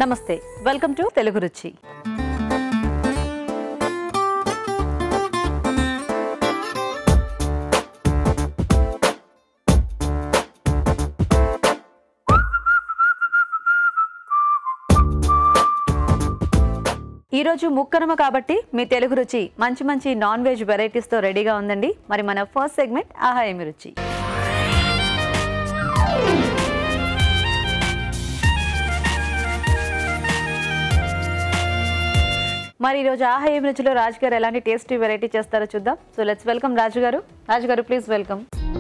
నమస్తే welcome to Telugu రుచి ఈరోజు ముక్కనమ కాబట్టి మీ తెలుగు రుచి మంచి మంచి నాన్ వెజ్ వెరైటీస్తో రెడీగా ఉందండి మరి మన ఫస్ట్ సెగ్మెంట్ ఆహా ఏమి రుచి మరి ఈరోజు ఆహా ఏమి రుచిలో రాజు గారు ఎలాంటి టేస్టీ వెరైటీ చేస్తారో చూద్దాం సో లెట్స్ వెల్కమ్ రాజు గారు రాజు గారు ప్లీజ్ వెల్కమ్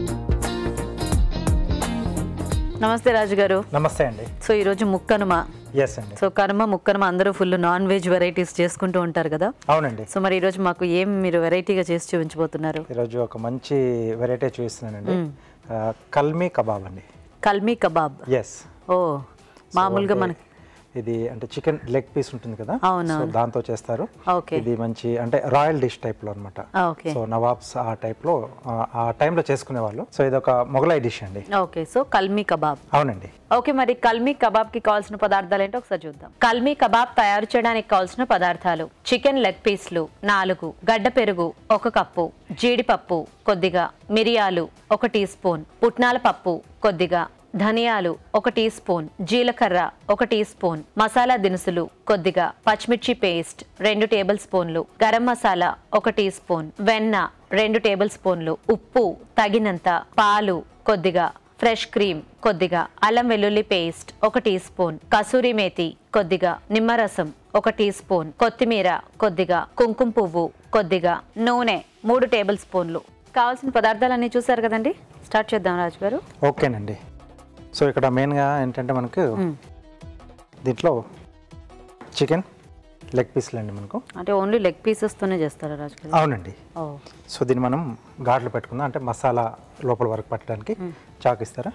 నమస్తే రాజు గారు నమస్తే అండి సో ఈరోజు ముక్కనుమ ఎస్ అండి సో కనుమ ముక్కనుమ అందరూ ఫుల్ నాన్ వెజ్ వెరైటీస్ చేసుకుంటూ ఉంటారు కదా అవునండి సో మరి ఈరోజు మాకు ఏం మీరు వెరైటీగా చేసి చూపించబోతున్నారు ఈరోజు ఒక మంచి వెరైటీ చూపిస్తున్నానండి ఆ, కల్మీ కబాబ్ అండి కల్మీ కబాబ్ ఎస్ ఓ మామూలుగా మనకి ఇది అంటే చికెన్ లెగ్ పీస్ ఉంటుంది కదా అవును. సో దాంతో చేస్తారు ఓకే ఇది మంచి అంటే రాయల్ డిష్ టైప్ లో అనమాట ఓకే సో నవాబ్స్ ఆ టైప్ లో ఆ, ఆ టైంలో చేసుకునే వాళ్ళు సో ఇది ఒక మొగలై డిష్ అండి ఓకే సో కల్మీ కబాబ్ అవునండి ఓకే మరి కల్మీ కబాబ్ కి కావాల్సిన పదార్థాలు ఏంటో ఒకసారి చూద్దాం కల్మీ కబాబ్ తయారు చేయడానికి కావాల్సిన పదార్థాలు చికెన్ లెగ్ పీస్లు నాలుగు గడ్డ పెరుగు ఒక కప్పు జీడిపప్పు కొద్దిగా మిరియాలు ఒక టీ స్పూన్ పుట్నాల పప్పు కొద్దిగా ధనియాలు ఒక టీ స్పూన్ జీలకర్ర ఒక టీ స్పూన్ మసాలా దినుసులు కొద్దిగా పచ్చిమిర్చి పేస్ట్ రెండు టేబుల్ స్పూన్లు గరం మసాలా ఒక టీ స్పూన్ వెన్న రెండు టేబుల్ స్పూన్లు ఉప్పు తగినంత పాలు కొద్దిగా ఫ్రెష్ క్రీమ్ కొద్దిగా అల్లం వెల్లుల్లి పేస్ట్ ఒక టీ స్పూన్ కసూరి మేతి కొద్దిగా నిమ్మరసం ఒక టీ స్పూన్ కొత్తిమీర కొద్దిగా కుంకుమ పువ్వు కొద్దిగా నూనె మూడు టేబుల్ స్పూన్లు కావాల్సిన పదార్థాలన్నీ చూసారు కదండి స్టార్ట్ చేద్దాం రాజు గారు ఓకేనండి సో ఇక్కడ మెయిన్గా ఏంటంటే మనకు దీంట్లో చికెన్ లెగ్ పీస్లు అండి మనకు అంటే ఓన్లీ లెగ్ పీసెస్ తోనే చేస్తారా రాజు గారు అవునండి ఓ సో దీన్ని మనం ఘాట్లు పెట్టుకుందాం అంటే మసాలా లోపల వరకు పట్టడానికి చాకు ఇస్తారా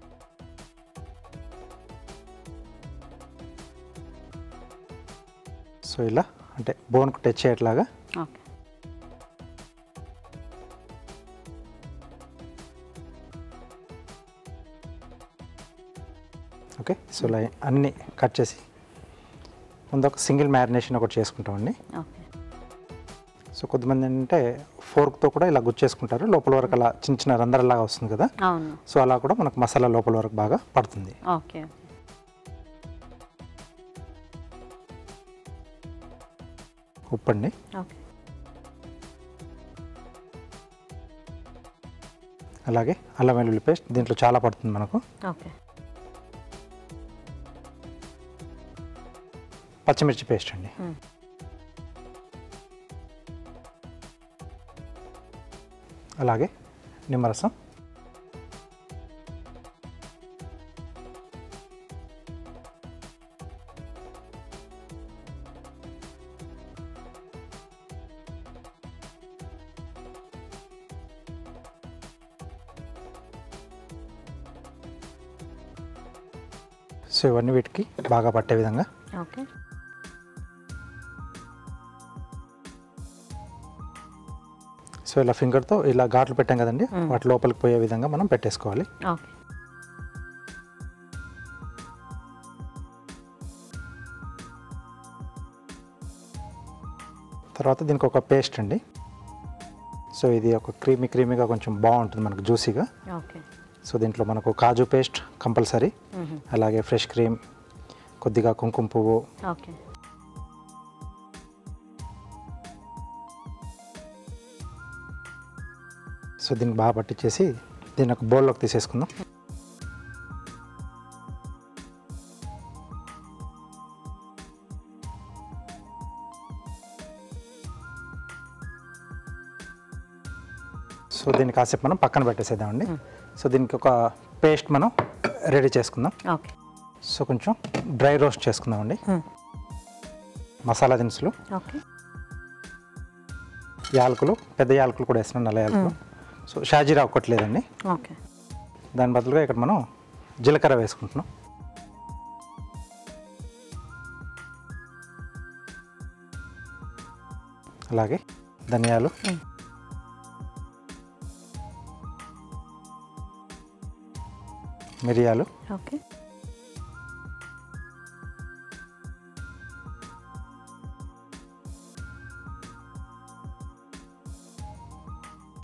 సో ఇలా అంటే బోన్కు టచ్ అయ్యేట్లాగా ఓకే ఓకే సో ఇలా అన్నీ కట్ చేసి ముందు ఒక సింగిల్ మ్యారినేషన్ ఒకటి చేసుకుంటామండి ఓకే సో కొద్దిమంది ఏంటంటే ఫోర్క్తో కూడా ఇలా గుచ్చేసుకుంటారు లోపల వరకు అలా చిన్న చిన్న రంధ్రలాగా వస్తుంది కదా అవును సో అలా కూడా మనకు మసాలా లోపల వరకు బాగా పడుతుంది ఓకే ఉప్పు అండి ఓకే అలాగే అల్లం వెల్లుల్లి పేస్ట్ దీంట్లో చాలా పడుతుంది మనకు ఓకే పచ్చిమిర్చి పేస్ట్ అండి మ్మ్. అలాగే నిమ్మరసం సో ఇవన్నీ వీటికి బాగా పట్టే విధంగా ఓకే సో ఇలా ఫింగర్తో ఇలా ఘాట్లు పెట్టాం కదండి వాటి లోపలికి పోయే విధంగా మనం పెట్టేసుకోవాలి ఓకే తర్వాత దీనికి ఒక పేస్ట్ అండి సో ఇది ఒక క్రీమీ క్రీమీగా కొంచెం బాగుంటుంది మనకు జ్యూసీగా ఓకే సో దీంట్లో మనకు కాజు పేస్ట్ కంపల్సరీ అలాగే ఫ్రెష్ క్రీమ్ కొద్దిగా కుంకుమ పువ్వు ఓకే సో దీనికి బాగా పట్టించేసి దీన్ని ఒక బౌల్లోకి తీసేసుకుందాం సో దీన్ని కాసేపు మనం పక్కన పెట్టేసేద్దామండి సో దీనికి ఒక పేస్ట్ మనం రెడీ చేసుకుందాం ఓకే సో కొంచెం డ్రై రోస్ట్ చేసుకుందామండి మసాలా దినుసులు ఓకే యాలకులు పెద్ద యాలకులు కూడా వేస్తున్నాం నల్ల యాలకులు సో షాజీరా ఒక్కట్లేదండి ఓకే దాని బదులుగా ఇక్కడ మనం జీలకర్ర వేసుకుంటున్నాం అలాగే ధనియాలు మ్మ్. మిరియాలు ఓకే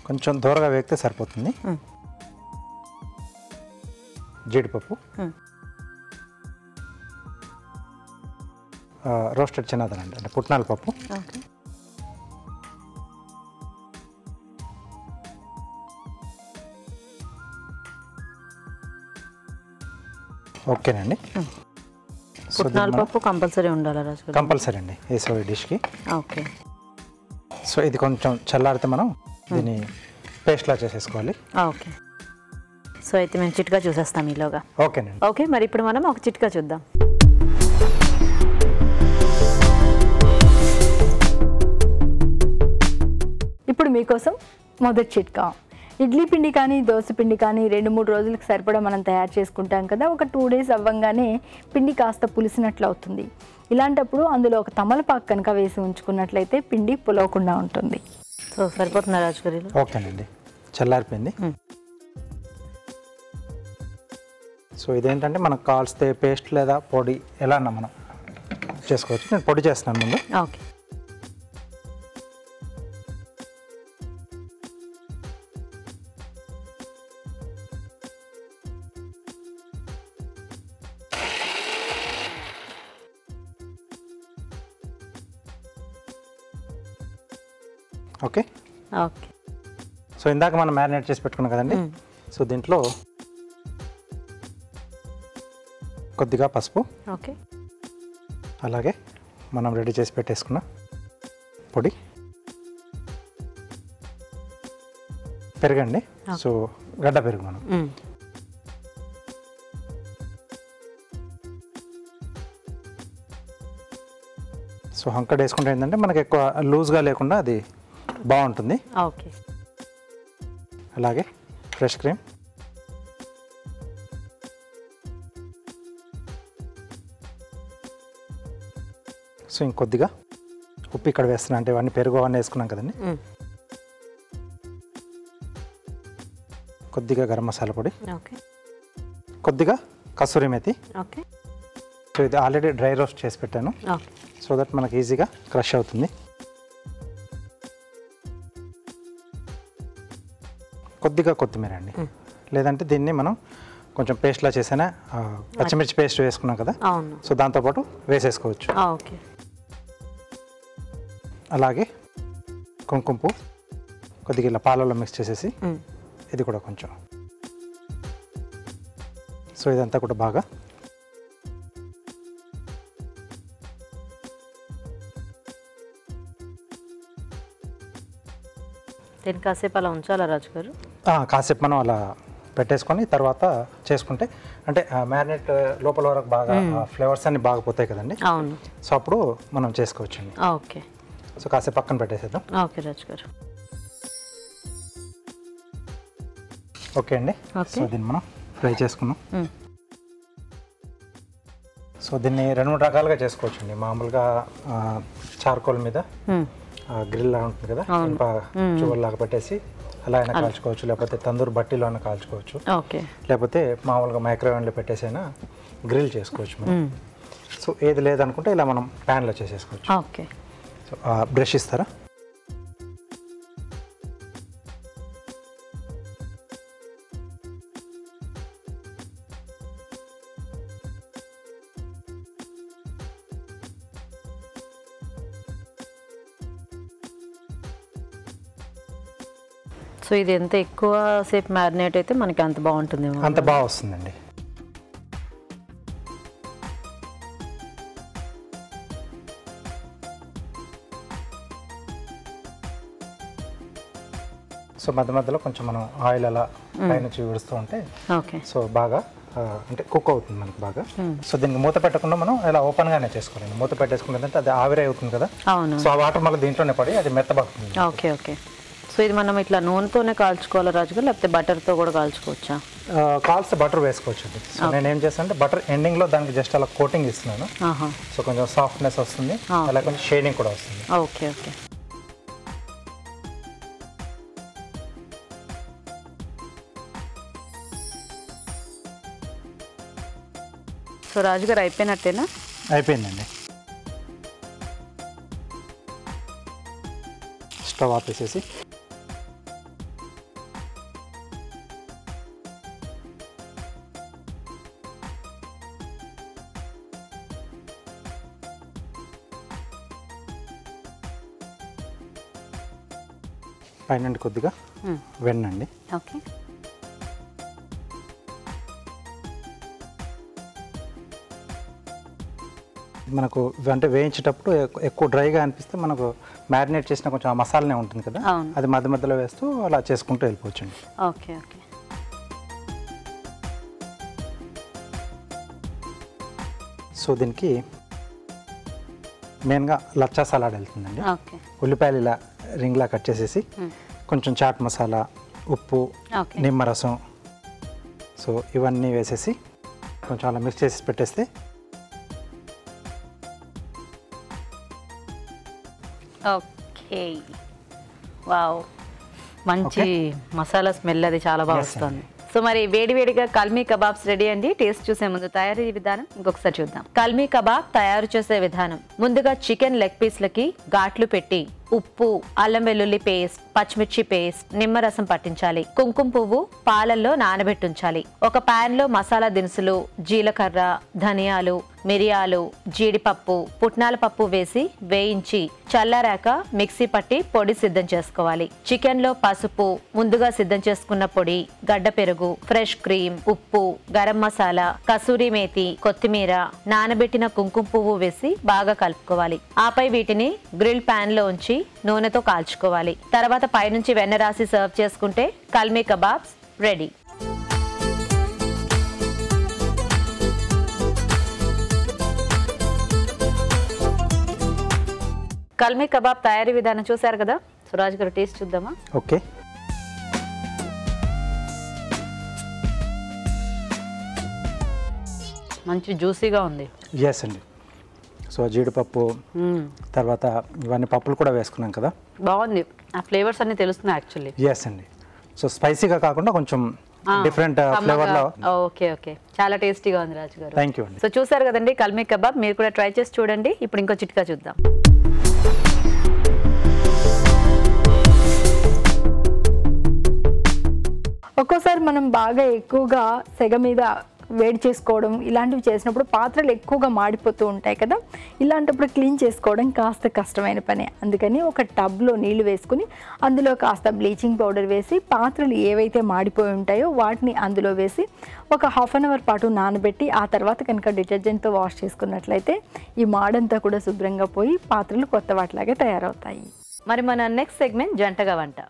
కొంచెం దూరగా వేగితే సరిపోతుంది మ్మ్. జీడిపప్పు మ్మ్. రోస్టెడ్ చిన్నదనండి అంటే పుట్నాల పప్పు ఓకే ఓకేనండి సో పుట్నాల పప్పు కంపల్సరీ ఉండాలా రాజు గారు కంపల్సరీ అండి వేసవి డిష్కి ఓకే సో ఇది కొంచెం చల్లారితే మనం దీన్ని పేస్ట్లా చేసేసుకోవాలి ఓకే సో అయితే మేము చిట్కా చూసేస్తాం ఈలోగా ఓకేనండి ఓకే మరి ఇప్పుడు మనం ఒక చిట్కా చూద్దాం ఇప్పుడు మీకోసం మొదటి చిట్కా ఇడ్లీ పిండి కానీ దోశ పిండి కానీ రెండు మూడు రోజులకు సరిపడా మనం తయారు చేసుకుంటాం కదా ఒక టూ డేస్ అవ్వంగానే పిండి కాస్త పులిసినట్లు అవుతుంది ఇలాంటప్పుడు అందులో ఒక తమలపాకు కనుక వేసి ఉంచుకున్నట్లయితే పిండి పులవకుండా ఉంటుంది సో సరిపోతుందా రాజు గారు ఇలా? ఓకేనండి చల్లారిపోయింది మ్మ్. సో ఇదేంటంటే మనకు కాల్స్తే పేస్ట్ లేదా పొడి ఎలా అన్నా మనం చేసుకోవచ్చు నేను పొడి చేస్తున్నాను ముందు ఓకే ఓకే ఓకే సో ఇందాక మనం మ్యారినేట్ చేసి పెట్టుకున్నాం కదండి మ్మ్. సో దీంట్లో కొద్దిగా పసుపు ఓకే అలాగే మనం రెడీ చేసి పెట్టేసుకున్న పొడి పెరగండి సో గడ్డ పెరుగు మనం మ్మ్. సో హంకడ వేసుకుంటే ఏంటంటే మనకి ఎక్కువ లూజ్గా లేకుండా అది బాగుంటుంది ఓకే అలాగే ఫ్రెష్ క్రీమ్ సో ఇంకొద్దిగా ఉప్పు ఇక్కడ వేస్తున్నా అంటే ఇవన్నీ పెరుగు అవన్నీ వేసుకున్నాం కదండి మ్మ్. కొద్దిగా గరం మసాలా పొడి ఓకే కొద్దిగా కసూరి మెతి ఓకే సో ఇది ఆల్రెడీ డ్రై రోస్ట్ చేసి పెట్టాను ఓకే సో దట్ మనకి ఈజీగా క్రష్ అవుతుంది కొద్దిగా కొత్తిమీర అండి మ్మ్. లేదంటే దీన్ని మనం కొంచెం పేస్ట్లా చేసినా ఆ, పచ్చిమిర్చి పేస్ట్ వేసుకున్నాం కదా అవును సో దాంతోపాటు వేసేసుకోవచ్చు ఓకే అలాగే కుంకుమ పువ్వు కొద్దిగా ఇలా పాలలో మిక్స్ చేసేసి మ్మ్. ఇది కూడా కొంచెం సో ఇదంతా కూడా బాగా దీన్ని కాసేపు అలా ఉంచాలా రాజు గారు ఆ, కాసేపు మనం అలా పెట్టేసుకొని తర్వాత చేసుకుంటే అంటే మ్యారినేట్ లోపల వరకు బాగా ఫ్లేవర్స్ అన్ని బాగా పోతాయి కదండి అవును సో అప్పుడు మనం చేసుకోవచ్చండి ఓకే సో కాసేపు పక్కన పెట్టేసేద్దాం ఓకే రాజు గారు ఓకే అండి ఓకే. సో దీన్ని మనం ఫ్రై చేసుకున్నాం మ్మ్. సో దీన్ని రెండు మూడు రకాలుగా చేసుకోవచ్చండి మామూలుగా ఆ, చార్కోల్ మీద మ్మ్. గ్రిల్ లా ఉంటుంది కదా ఇనుప చువల్లాగా పెట్టేసి అలా అయినా కాల్చుకోవచ్చు లేకపోతే తందూరు బట్టీలో అయినా కాల్చుకోవచ్చు ఓకే లేకపోతే మామూలుగా మైక్రోవేవ్లో పెట్టేసి అయినా గ్రిల్ చేసుకోవచ్చు మనం మ్మ్. సో ఏది లేదనుకుంటే ఇలా మనం ప్యాన్లో చేసేసుకోవచ్చు ఓకే సో బ్రష్ ఇస్తారా సో ఇది ఎంత ఎక్కువ సేపు మ్యారినేట్ అయితే మనకి అంత బాగుంటుందేమో అంత బాగా వస్తుందండి సో మధ్య మధ్యలో కొంచెం మనం ఆయిల్ అలా పైనుంచి విడుస్తూ ఉంటే ఓకే సో బాగా ఆ, అంటే కుక్ అవుతుంది మనకి బాగా సో దీనికి మూత పెట్టకుండా మనం ఇలా ఓపెన్గానే చేసుకోవాలి మూత పెట్టేసుకుంటే ఏంటంటే అది ఆవిరి అవుతుంది కదా అవును సో ఆ వాటర్ మళ్ళీ దీంట్లోనే పడి అది మెత్తబడుతుంది ఓకే ఓకే సో ఇది మనం ఇట్లా నూనెతోనే కాల్చుకోవాలా రాజుగా లేకపోతే బటర్తో కూడా కాల్చుకోవచ్చా ఆ, కాల్స్తే బటర్ వేసుకోవచ్చు అండి సో నేను ఏం చేస్తాను అంటే బటర్ ఎండింగ్లో దానికి జస్ట్ అలా కోటింగ్ ఇస్తున్నాను ఆహా సో కొంచెం సాఫ్ట్నెస్ వస్తుంది ఆ. అలా కొంచెం షేడింగ్ కూడా వస్తుంది ఓకే ఓకే సో రాజుగారు అయిపోయినట్టేనా అయిపోయిందండి స్టవ్ ఆపేసేసి పైన కొద్దిగా మ్మ్. వెన్న అండి ఓకే మనకు అంటే వేయించేటప్పుడు ఎక్కు- ఎక్కువ డ్రైగా అనిపిస్తే మనకు మ్యారినేట్ చేసిన కొంచెం ఆ మసాలానే ఉంటుంది కదా అవును. అది మధ్య మధ్యలో వేస్తూ అలా చేసుకుంటూ వెళ్ళిపోవచ్చండి ఓకే ఓకే సో దీనికి మెయిన్గా లచ్చా సలాడ్ వెళ్తుందండి ఓకే ఉల్లిపాయలు ఇలా రింగ్లా కట్ చేసేసి కొంచెం చాట్ మసాలా ఉప్పు ఓకే నిమ్మరసం సో ఇవన్నీ వేసేసి కొంచెం అలా మిక్స్ చేసి పెట్టేస్తే ఓకే వావ్ మంచి మసాలా స్మెల్ అది చాలా బాగా Yes, వస్తుంది సో మరి వేడి వేడిగా కల్మీ కబాబ్స్ రెడీ అండి టేస్ట్ చూసే ముందు తయారీ విధానం ఇంకొకసారి చూద్దాం కల్మీ కబాబ్ తయారు చేసే విధానం ముందుగా చికెన్ లెగ్ పీస్లకి ఘాట్లు పెట్టి ఉప్పు అల్లం వెల్లుల్లి పేస్ట్ పచ్చిమిర్చి పేస్ట్ నిమ్మరసం పట్టించాలి కుంకుమ పువ్వు పాలల్లో నానబెట్టుంచాలి ఒక పాన్ లో మసాలా దినుసులు జీలకర్ర ధనియాలు మిరియాలు జీడిపప్పు పుట్నాల పప్పు వేసి వేయించి చల్లారాక మిక్సీ పట్టి పొడి సిద్ధం చేసుకోవాలి చికెన్ లో పసుపు ముందుగా సిద్ధం చేసుకున్న పొడి గడ్డ పెరుగు ఫ్రెష్ క్రీమ్ ఉప్పు గరం మసాలా కసూరి మేతి కొత్తిమీర నానబెట్టిన కుంకుమ పువ్వు వేసి బాగా కలుపుకోవాలి ఆపై వీటిని గ్రిల్ పాన్ లో ఉంచి నూనెతో కాల్చుకోవాలి తర్వాత పైనుంచి వెన్న రాసి సర్వ్ చేసుకుంటే kalmi kebabs ready kalmi kebab తయారీ విధానం చూశారు కదా సురాజ్ గారు టేస్ట్ చూద్దామా ఓకే మంచి జ్యూసీగా ఉంది ఎస్ అండి సో జీడిపప్పు మ్మ్. తర్వాత ఇవన్నీ పప్పులు కూడా వేసుకున్నాం కదా బాగుంది ఆ ఫ్లేవర్స్ అన్ని తెలుస్తున్నాయి యాక్చువల్లీ ఎస్ అండి సో స్పైసీగా కాకుండా కొంచెం డిఫరెంట్ ఫ్లేవర్లో ఓకే ఓకే చాలా టేస్టీగా ఉంది రాజు గారు థ్యాంక్ యూ అండి సో చూసారు కదండి కల్మీ కబాబ్ మీరు కూడా ట్రై చేసి చూడండి ఇప్పుడు ఇంకో చిట్కా చూద్దాం ఒక్కోసారి మనం బాగా ఎక్కువగా సెగ మీద వేడి చేసుకోవడం ఇలాంటివి చేసినప్పుడు పాత్రలు ఎక్కువగా మాడిపోతూ ఉంటాయి కదా ఇలాంటప్పుడు క్లీన్ చేసుకోవడం కాస్త కష్టమైన పని అందుకని ఒక టబ్లో నీళ్లు వేసుకుని అందులో కాస్త బ్లీచింగ్ పౌడర్ వేసి పాత్రలు ఏవైతే మాడిపోయి ఉంటాయో వాటిని అందులో వేసి ఒక హాఫ్ అన్ అవర్ పాటు నానబెట్టి ఆ తర్వాత కనుక డిటర్జెంట్తో వాష్ చేసుకున్నట్లయితే ఈ మాడంతా కూడా శుభ్రంగా పోయి పాత్రలు కొత్త వాటిలాగే తయారవుతాయి మరి మన నెక్స్ట్ సెగ్మెంట్ జంటగా వంట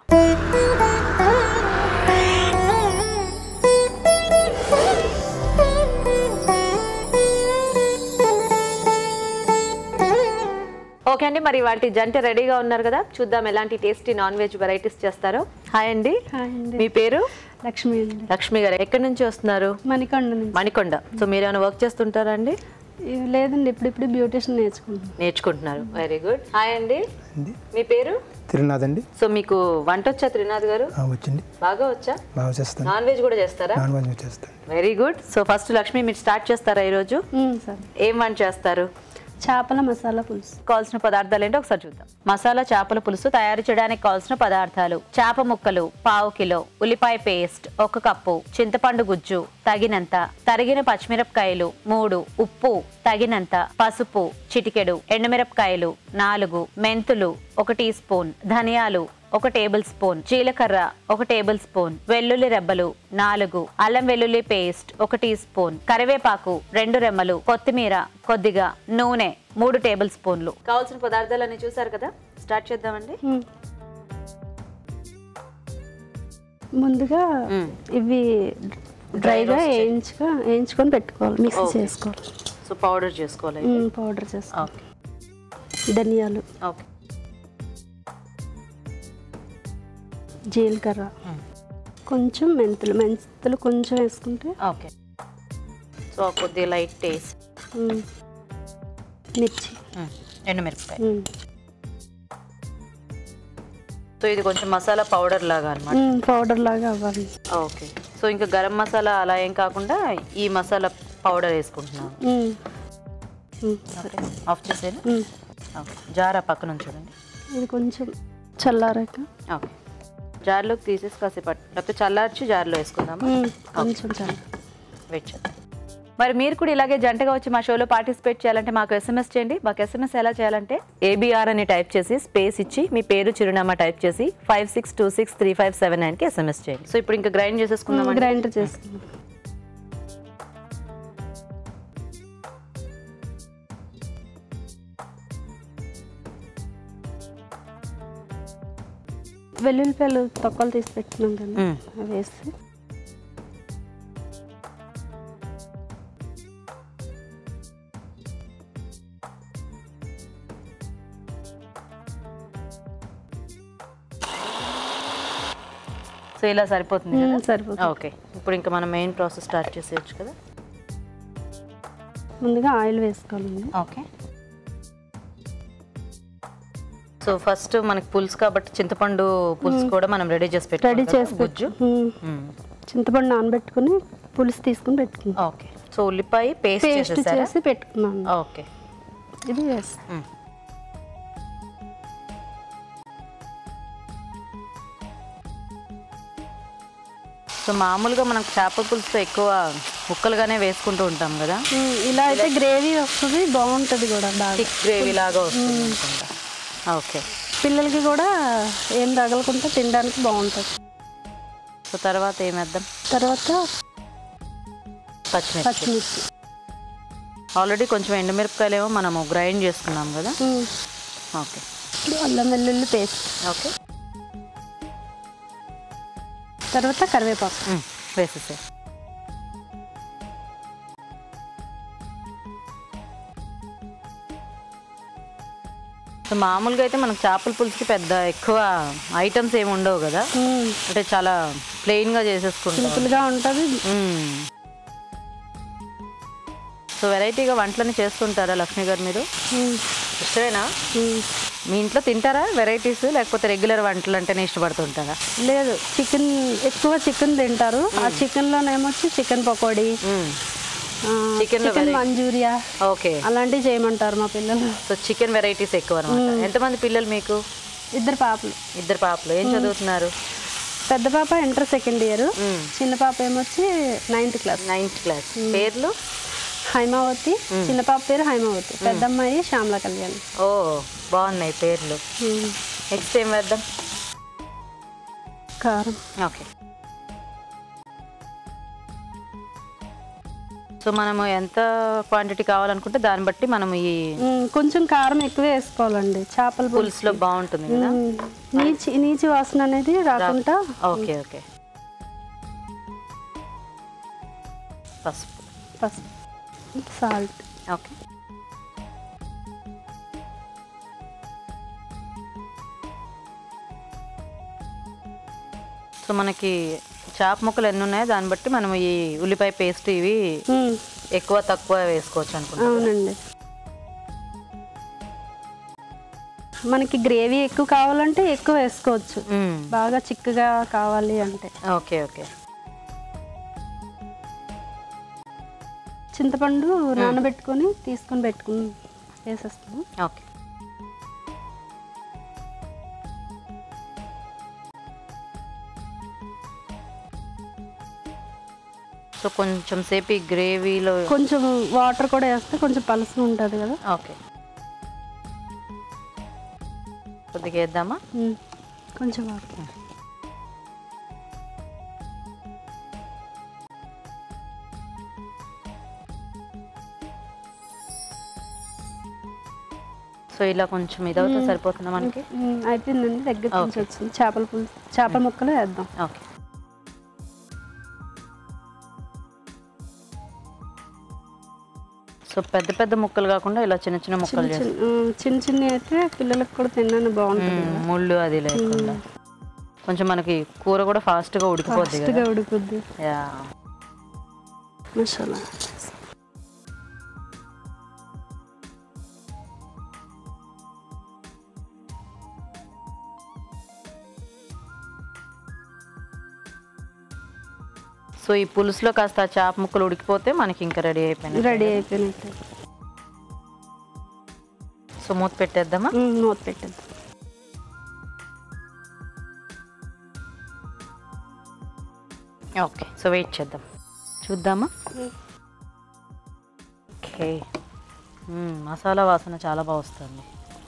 ఓకే అండి మరి వాటి జంట రెడీగా ఉన్నారు కదా చూద్దాం ఎలాంటి టేస్టీ నాన్ వెజ్ వెరైటీస్ చేస్తారో హాయ్ అండి హాయ్ అండి మీ పేరు లక్ష్మి అండి లక్ష్మి గారు ఎక్కడి నుంచి వస్తున్నారు మణికొండ నుంచి మణికొండ సో మీరు ఏమైనా వర్క్ చేస్తుంటారా అండి ఇది లేదండి ఇప్పుడు ఇప్పుడు బ్యూటిషియన్ నేర్చుకుంటున్నాను నేర్చుకుంటున్నారు వెరీ గుడ్ హాయ్ అండి మీ పేరు తిరునాథ్ అండి సో మీకు వంట వచ్చా త్రినాథ్ గారు ఆ, వచ్చింది బాగా వచ్చా బాగా చేస్తాను నాన్ వెజ్ కూడా చేస్తారా నాన్ వెజ్ చేస్తాను very good so first Lakshmi మీరు స్టార్ట్ చేస్తారా ఈరోజు మ్మ్, సరే ఏం వంట చేస్తారు చేపల మసాలా పులుసు కావాల్సిన పదార్థాలు ఏంటో ఒకసారి చూద్దాం మసాలా చేపల పులుసు తయారు చేయడానికి కావాల్సిన పదార్థాలు చేప ముక్కలు పావు కిలో ఉల్లిపాయ పేస్ట్ ఒక కప్పు చింతపండు గుజ్జు తగినంత తరిగిన పచ్చిమిరపకాయలు మూడు ఉప్పు తగినంత పసుపు చిటికెడు ఎండుమిరపకాయలు నాలుగు మెంతులు ఒక టీ స్పూన్ ధనియాలు ఒక టేబుల్ స్పూన్ జీలకర్ర ఒక టేబుల్ స్పూన్ వెల్లుల్లి రెబ్బలు నాలుగు అల్లం వెల్లుల్లి పేస్ట్ ఒక టీ స్పూన్ కరివేపాకు రెండు రెమ్మలు కొత్తిమీర కొద్దిగా నూనె మూడు టేబుల్ స్పూన్లు కావాల్సిన పదార్థాలన్నీ చూసారు కదా స్టార్ట్ చేద్దామండి మ్మ్. ముందుగా మ్మ్. ఇవి డ్రైగా వేయించుక వేయించుకొని పెట్టుకోవాలి మిక్స్ Okay. చేసుకోవాలి సో పౌడర్ చేసుకోవాలి మ్మ్, పౌడర్ చేసుకోవాలి ఓకే ధనియాలు ఓకే జీలకర్ర కొంచెం మెంతులు మెంతులు కొంచెం వేసుకుంటే ఓకే సో కొద్దిగా లైట్ టేస్ట్ మ్మ్, మిర్చి ఎండుమిరపకాయ మ్మ్. సో ఇది కొంచెం మసాలా పౌడర్ లాగా అనమాట మ్మ్, పౌడర్ లాగా అవ్వాలి ఓకే సో ఇంకా గరం మసాలా అలా ఏం కాకుండా ఈ మసాలా పౌడర్ వేసుకుంటున్నాను మ్మ్. మ్మ్, సరే ఆఫ్ చేసేనా మ్మ్. ఓకే జార్ ఆ పక్కన చూడండి ఇది కొంచెం చల్లారాక ఓకే జార్లోకి తీసేసి కాసేపు పట్టు లేకపోతే చల్లార్చి జార్లో వేసుకుందామా మ్మ్, కొంచెం చల్ల వెయిట్ చేద్దాం మరి మీరు కూడా ఇలాగే జంటగా వచ్చి మా షోలో పార్టిసిపేట్ చేయాలంటే మాకు ఎస్ఎంఎస్ చేయండి మాకు ఎస్ఎంఎస్ ఎలా చేయాలంటే ఏబిఆర్ అని టైప్ చేసి స్పేస్ ఇచ్చి మీ పేరు చిరునామా టైప్ చేసి five six two six three five seven నైన్కి ఎస్ఎంఎస్ చేయండి సో ఇప్పుడు ఇంకా గ్రైండ్ చేసేసుకుందాం గ్రైండర్ చేసుకుందాం వెల్లుల్లిపాయలు తొక్కలు తీసి పెట్టుకున్నాం కదా మ్మ్. అవి వేసి సో ఇలా సరిపోతుంది కదా మ్మ్, సరిపోతుంది ఓకే ఇప్పుడు ఇంకా మనం మెయిన్ ప్రాసెస్ స్టార్ట్ చేసేయచ్చు కదా ముందుగా ఆయిల్ వేసుకోవాలండి ఓకే సో ఫస్ట్ మనకి పులుసు కాబట్టి చింతపండు పులుసు కూడా మనం రెడీ చేసి రెడీ పెట్టుకోవాలి చేసి కదా, గుజ్జు మ్మ్. మ్మ్. చింతపండు నానబెట్టుకుని పులుసు తీసుకుని పెట్టుకున్నాం ఓకే సో ఉల్లిపాయ పేస్ట్ పేస్ట్ చేసేసారా చేసి పెట్టుకున్నాను ఓకే ఇది వేసి మ్మ్. సో మామూలుగా మనకు చేపల పులుసుతో ఎక్కువ ముక్కలుగానే వేసుకుంటూ ఉంటాం కదా మ్మ్. ఇలా అయితే గ్రేవీ వస్తుంది బాగుంటుంది కూడా బాగా థిక్ గ్రేవీ లాగా వస్తుంది అనుకుంటా ఓకే పిల్లలకి కూడా ఏం తగలకుండా తినడానికి బాగుంటుంది సో తర్వాత ఏమేద్దాం తర్వాత పచ్చిమిర్చి పచ్చిమిర్చి ఆల్రెడీ కొంచెం ఎండుమిరపకాయలు ఏమో మనము గ్రైండ్ చేసుకున్నాం కదా మ్మ్. ఓకే ఇప్పుడు అల్లం వెల్లుల్లి పేస్ట్ ఓకే తర్వాత కరివేపాకు మ్మ్. వేసేసే సో మామూలుగా అయితే మనకు చేపల పులుసుకి పెద్ద ఎక్కువ ఐటమ్స్ ఏమి ఉండవు కదా మ్మ్. అంటే చాలా ప్లెయిన్గా చేసేసుకుంటాం సింపుల్గా ఉంటుంది మ్మ్. సో వెరైటీగా వంటలని చేస్తుంటారా లక్ష్మి గారు మీరు మ్మ్. ఇష్టమేనా మ్మ్. మీ ఇంట్లో తింటారా వెరైటీస్ లేకపోతే రెగ్యులర్ వంటలు అంటేనే ఇష్టపడుతుంటారా లేదు చికెన్ ఎక్కువ చికెన్ తింటారు ఆ చికెన్లోనేమొచ్చి చికెన్ పకోడీ మ్మ్. ఆ, Chicken లో చికెన్ variety. మంచూరియా ఓకే అలాంటివి చేయమంటారు మా పిల్లలు సో చికెన్ వెరైటీస్ ఎక్కువ అనమాట ఎంతమంది పిల్లలు మీకు ఇద్దరు పాపలు ఇద్దరు పాపలు ఏం చదువుతున్నారు పెద్ద పాప ఇంటర్ సెకండ్ ఇయర్ మ్మ్. చిన్న పాప ఏమొచ్చి నైన్త్ క్లాస్ నైన్త్ క్లాస్ పేర్లు హైమావతి చిన్న పాప పేరు హైమావతి పెద్ద అమ్మాయి శ్యామల కళ్యాణ్ ఓ బాగున్నాయి పేర్లు మ్మ్. నెక్స్ట్ ఏం వేద్దాం కారం ఓకే సో మనము ఎంత క్వాంటిటీ కావాలనుకుంటే దాన్ని బట్టి మనం ఈ మ్మ్. కొంచెం కారం ఎక్కువ వేసుకోవాలండి చేపల పులుసు పులుసులో బాగుంటుంది కదా మ్మ్. నీచి నీచి వాసన అనేది రాకుండా ఓకే ఓకే పసుపు పసుపు సాల్ట్ ఓకే సో మనకి చేప ముక్కలు ఎన్ని ఉన్నాయో దాన్ని బట్టి మనం ఈ ఉల్లిపాయ పేస్ట్ ఇవి మ్మ్. ఎక్కువ తక్కువ వేసుకోవచ్చు అనుకుంటా అవునండి మనకి గ్రేవీ ఎక్కువ కావాలంటే ఎక్కువ వేసుకోవచ్చు మ్మ్. బాగా చిక్కగా కావాలి అంటే ఓకే ఓకే చింతపండు నానబెట్టుకొని తీసుకొని పెట్టుకుని వేసేస్తాము ఓకే సో కొంచెం సేపు ఈ గ్రేవీలో కొంచెం వాటర్ కూడా వేస్తే కొంచెం పలుసు ఉంటుంది కదా ఓకే కొద్దిగా వేద్దామా మ్మ్. కొంచెం వాటర్ సో ఇలా కొంచెం ఇదవుతా సరిపోతుందా మనకి మ్మ్. అయిపోయిందండి దగ్గర నుంచి వచ్చింది చేపల పులుసు చేపల ముక్కలు వేద్దాం ఓకే సో పెద్ద పెద్ద ముక్కలు కాకుండా ఇలా చిన్న చిన్న ముక్కలు చిన్న చేసి చిన్న మ్మ్. చిన్న చిన్న అయితే పిల్లలకు కూడా తిన్నాను బాగుంటుంది మ్మ్, ముళ్ళు అది లేకుండా కొంచెం మనకి కూర కూడా ఫాస్ట్గా ఉడికిపోద్ది కదా ఫాస్ట్గా ఉడుకుద్ది యా మసాలా సో ఈ పులుసులో కాస్త ఆ చేప ముక్కలు ఉడికిపోతే మనకి ఇంకా రెడీ అయిపోయినాయి రెడీ అయిపోయినట్టు సో మూత పెట్టేద్దామా మ్మ్. మూత పెట్టేద్దాం ఓకే సో వెయిట్ చేద్దాం చూద్దామా ఓకే మ్మ్, మసాలా వాసన చాలా బాగా వస్తుంది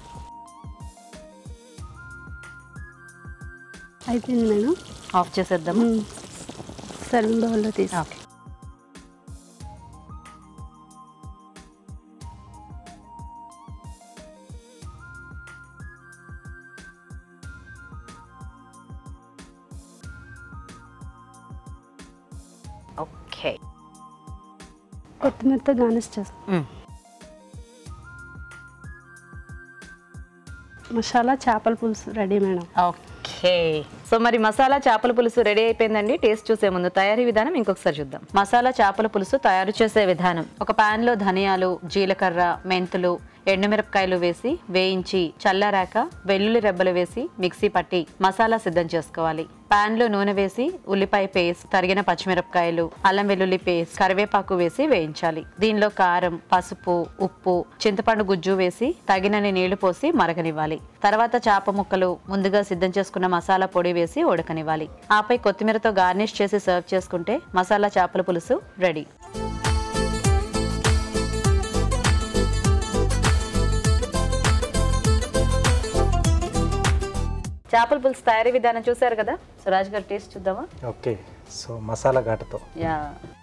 అయిపోయింది మేడం ఆఫ్ చేసేద్దాము సర్వింగ్ బౌల్లో తీసి ఓకే ఓకే కొత్తిమీరతో గార్నిష్ చేస్తాం మ్మ్. మసాలా చేపల పులుసు రెడీ మేడం ఓకే సో మరి మసాలా చేపల పులుసు రెడీ అయిపోయిందండి టేస్ట్ చూసే ముందు తయారీ విధానం ఇంకొకసారి చూద్దాం మసాలా చేపల పులుసు తయారు చేసే విధానం ఒక పాన్ లో ధనియాలు జీలకర్ర మెంతులు ఎండుమిరపకాయలు వేసి వేయించి చల్లారాక వెల్లుల్లి రెబ్బలు వేసి మిక్సీ పట్టి మసాలా సిద్ధం చేసుకోవాలి పాన్ లో నూనె వేసి ఉల్లిపాయ పేస్ట్ తరిగిన పచ్చిమిరపకాయలు అల్లం వెల్లుల్లి పేస్ట్ కరివేపాకు వేసి వేయించాలి దీనిలో కారం పసుపు ఉప్పు చింతపండు గుజ్జు వేసి తగినన్ని నీళ్లు పోసి మరగనివ్వాలి తర్వాత చేప ముక్కలు ముందుగా సిద్ధం చేసుకున్న మసాలా పొడి వేసి ఉడకనివ్వాలి ఆపై కొత్తిమీరతో గార్నిష్ చేసి సర్వ్ చేసుకుంటే మసాలా చేపల పులుసు రెడీ చేపల పులుసు తయారీ విధానం చూసారు కదా సో రాజు గారు టేస్ట్ చూద్దామా ఓకే సో మసాలా ఘాటుతో యా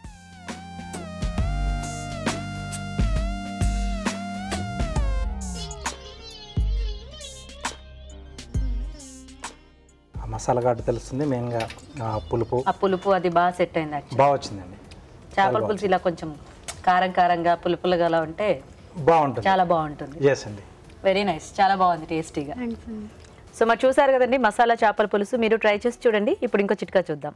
ఆ మసాలా ఘాటు తెలుస్తుంది మెయిన్గా ఆ పులుపు ఆ పులుపు అది బాగా సెట్ అయింది యాక్చువల్లీ బాగా వచ్చిందండి చేపల పులుసు ఇలా కొంచెం కారం కారంగా పులుపులుగా అలా ఉంటే బాగుంటుంది చాలా బాగుంటుంది ఎస్ అండి వెరీ నైస్ చాలా బాగుంది టేస్టీగా థ్యాంక్స్ అండి సో మరి చూసారు కదండి మసాలా చేపల పులుసు మీరు ట్రై చేసి చూడండి ఇప్పుడు ఇంకో చిట్కా చూద్దాం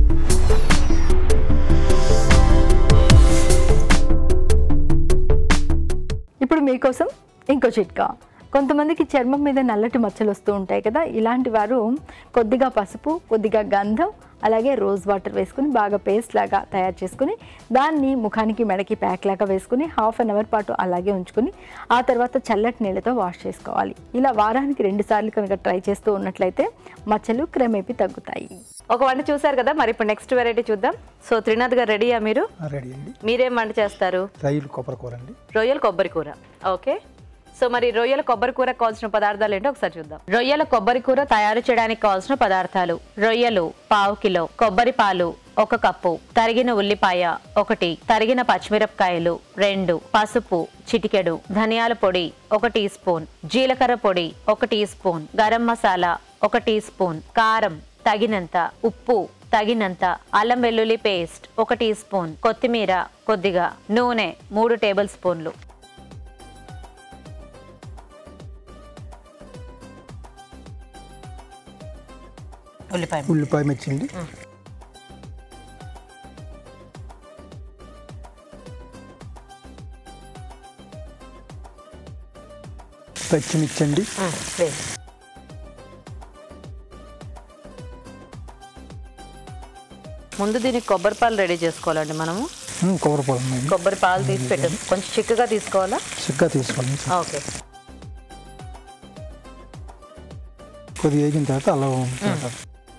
ఇప్పుడు మీకోసం ఇంకో చిట్కా కొంతమందికి చర్మం మీద నల్లటి మచ్చలు వస్తూ ఉంటాయి కదా ఇలాంటి వారు కొద్దిగా పసుపు కొద్దిగా గంధం అలాగే రోజ్ వాటర్ వేసుకుని బాగా పేస్ట్ లాగా తయారు చేసుకుని దాన్ని ముఖానికి మెడకి ప్యాక్ లాగా వేసుకుని హాఫ్ అన్ అవర్ పాటు అలాగే ఉంచుకుని ఆ తర్వాత చల్లటి నీళ్ళతో వాష్ చేసుకోవాలి ఇలా వారానికి రెండు సార్లు కనుక ట్రై చేస్తూ ఉన్నట్లయితే మచ్చలు క్రమేపీ తగ్గుతాయి ఒక వంట చూసారు కదా మరి ఇప్పుడు నెక్స్ట్ వెరైటీ చూద్దాం సో త్రినాథ్ గారు రెడీయా మీరు రెడీ అండి మీరేం వంట చేస్తారు రైలు కొబ్బరి కూర అండి రొయ్యల కొబ్బరి కూర ఓకే సో మరి రొయ్యల కొబ్బరి కూర కావాల్సిన పదార్థాలు ఏంటో ఒకసారి చూద్దాం రొయ్యల కొబ్బరి కూర తయారు చేయడానికి కావాల్సిన పదార్థాలు రొయ్యలు పావు కిలో కొబ్బరి పాలు ఒక కప్పు తరిగిన ఉల్లిపాయ ఒకటి తరిగిన పచ్చిమిరపకాయలు రెండు పసుపు చిటికెడు ధనియాల పొడి ఒక టీ స్పూన్ జీలకర్ర పొడి ఒక టీ స్పూన్ గరం మసాలా ఒక టీ స్పూన్ కారం తగినంత ఉప్పు తగినంత అల్లం వెల్లుల్లి పేస్ట్ ఒక టీ స్పూన్ కొత్తిమీర కొద్దిగా నూనె మూడు టేబుల్ స్పూన్లు ఉల్లిపాయ ఉల్లిపాయ మిర్చి అండి పచ్చిమిర్చి అండి వేసి ముందు దీనికి కొబ్బరి పాలు రెడీ చేసుకోవాలండి మనము ఉమ్, కొబ్బరి పొలం అండి కొబ్బరి పాలు తీసి పెట్టాం కొంచెం చిక్కగా తీసుకోవాలా చిక్కగా తీసుకోండి ఓకే కొద్దిగా వేగిన తర్వాత అల్లం వేయాలి.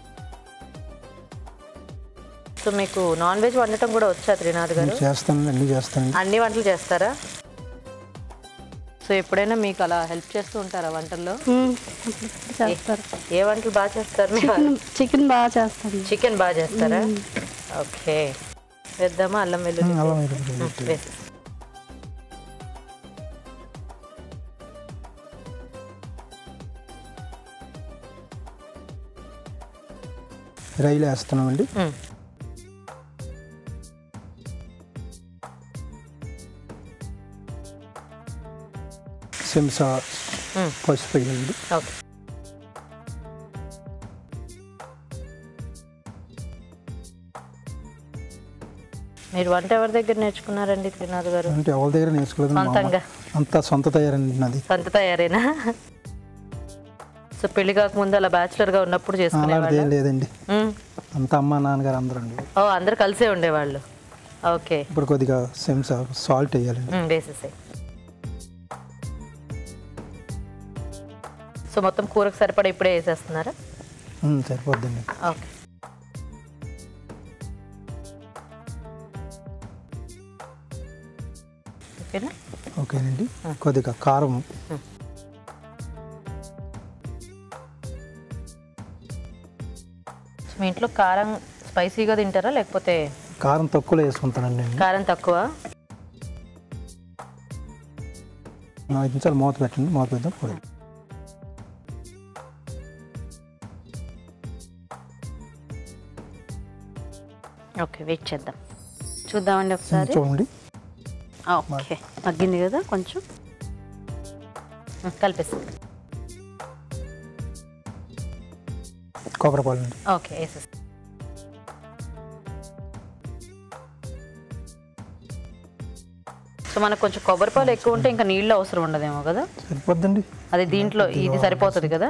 సో మీకు నాన్ వెజ్ వండటం కూడా వచ్చా త్రినాథ్ గారు చేస్తానండి అన్నీ చేస్తానండి అన్ని వంటలు చేస్తారా సో ఎప్పుడైనా మీకు అలా హెల్ప్ చేస్తూ ఉంటారా వంటల్లో మ్మ్. చేస్తారు ఏ వంటలు బాగా చేస్తారు మీ చికెన్ చికెన్ బాగా చేస్తాను చికెన్ బాగా చేస్తారా ఓకే వేద్దామా అల్లం వెల్లుల్లి ఉమ్, అల్లం వెల్లుల్లి ఉమ్, వేసి రైలు వేస్తున్నామండి ఉమ్. చెంచా ఉమ్. పసుపు వేయాలండి ఓకే మీరు వంట ఎవరి దగ్గర నేర్చుకున్నారండి త్రినాథ్ గారు అంటే ఎవరి దగ్గర నేర్చుకోలేదు మా అమ్మ. సొంతంగా? అంతా సొంత తయారండి నాది సొంత తయారేనా సో పెళ్లి కాకముందు అలా బ్యాచులర్ గా ఉన్నప్పుడు అలాంటిది ఏం చేసుకునేవాళ్ళు లేదండి అంతా అమ్మ నాన్నగారు అందరూ అండి ఓ అందరు కలిసే ఉండేవాళ్ళు ఓకే ఇప్పుడు కొద్దిగా చెంచా సాల్ట్ వేయాలండి ఉమ్, వేసేసాయి సో మొత్తం కూరకు సరిపడా ఇప్పుడే వేసేస్తున్నారా ఉమ్, సరిపోద్దండి ఓకే ఓకేనా ఓకేనండి కొద్దిగా కారం సో మీ ఇంట్లో కారం స్పైసీగా తింటారా లేకపోతే కారం తక్కువలో వేసుకుంటానండి నేను కారం తక్కువ ఐదు నిమిషాలు మూత పెట్టండి మూత పెడదాం పొడి ఓకే వెయిట్ చేద్దాం చూద్దామండి ఒకసారి చూడండి ఆ, ఓకే మగ్గింది కదా కొంచెం ఉమ్, కలిపేస్తాం కొబ్బరి పాలు అండి ఓకే వేసేస్తాం సో మనకు కొంచెం కొబ్బరి పాలు ఎక్కువ ఉంటే ఇంకా నీళ్ళు అవసరం ఉండదేమో కదా సరిపోద్దండి అది దీంట్లో ఇది సరిపోతుంది కదా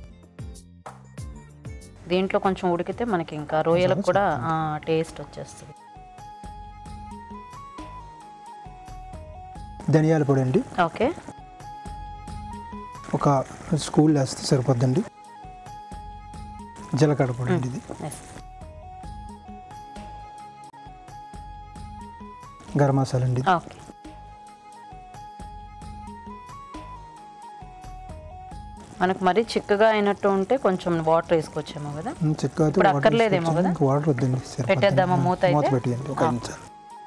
దీంట్లో కొంచెం ఉడికితే మనకి ఇంకా రొయ్యలకు కూడా టేస్ట్ వచ్చేస్తుంది ధనియాల పొడి అండి ఓకే ఒక స్కూల్ వేస్తే సరిపోద్దండి జీలకర్ర పొడి అండి ఇది ఎస్ గరం మసాలా అండి ఇది. ఓకే మనకు మరీ చిక్కగా అయినట్టు ఉంటే కొంచెం వాటర్ వేసుకోవచ్చేమో కదా ఉమ్, చిక్క అయితే ఇప్పుడు వాటర్ అక్కర్లేదేమో వేసుకోవచ్చండి. కదా? ఇంకా వాటర్ వద్దండి సరిపోద్దండి. పెట్టేద్దామా మూత అయితే? మూత పెట్టేయండి ఒక ఐదు నిమిషాలు